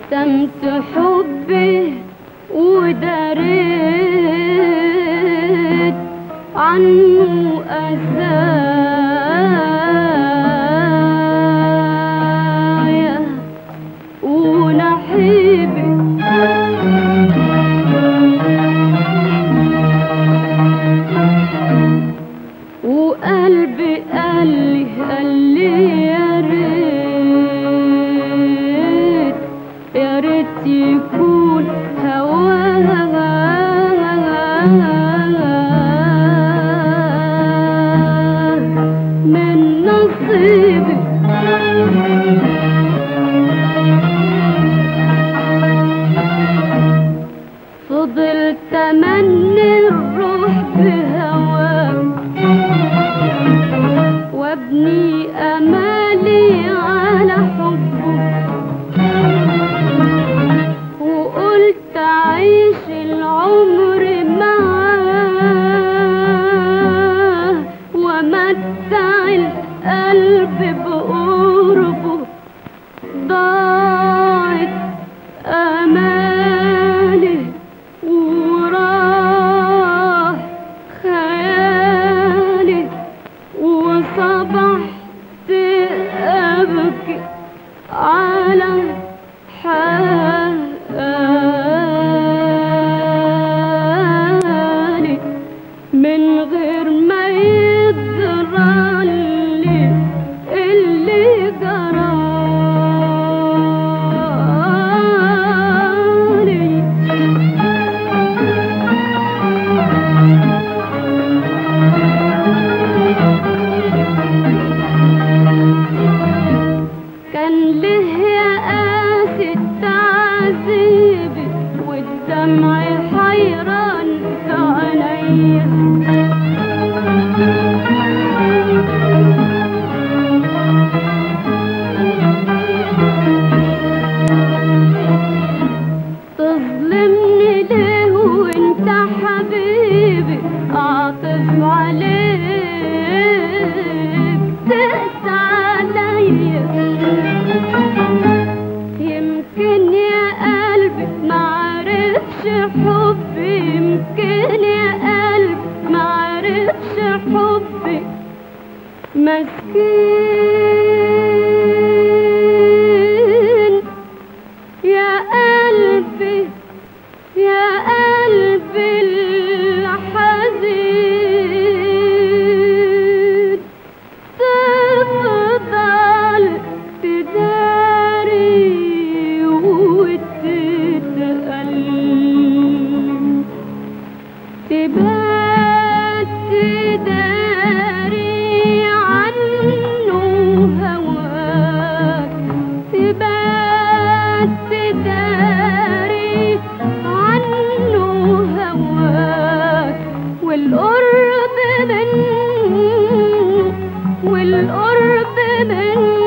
كتمت حبي وداريت عنه أذايا ونحيبي وقلبي قال لي قال لي يا ريت يا ريت يكون هواك من نصيبي فضلت امني الروح بهواك وابني امالي على حبك وقلت اعيش العمر معاه ومتع القلب بقربه ضاعت امالي وراح خيالي وصبحت أبكي على حالي من غير ما يدرى لي اللي جرالي كان له يا قاسي تعذيبي والدمع حيران في عينيا تظلمني ليه وانت حبيبي اعطف عليك تقسى عليا يمكن يا قلبي معرفش حبي يمكن يا قلبي معرفش حبي مسكين يا قلبي يا قلبي الحزين تفضل تداري وتتألم تبات تداري عنه هواك تبات تداري عنه هواك والقرب منه والقرب منه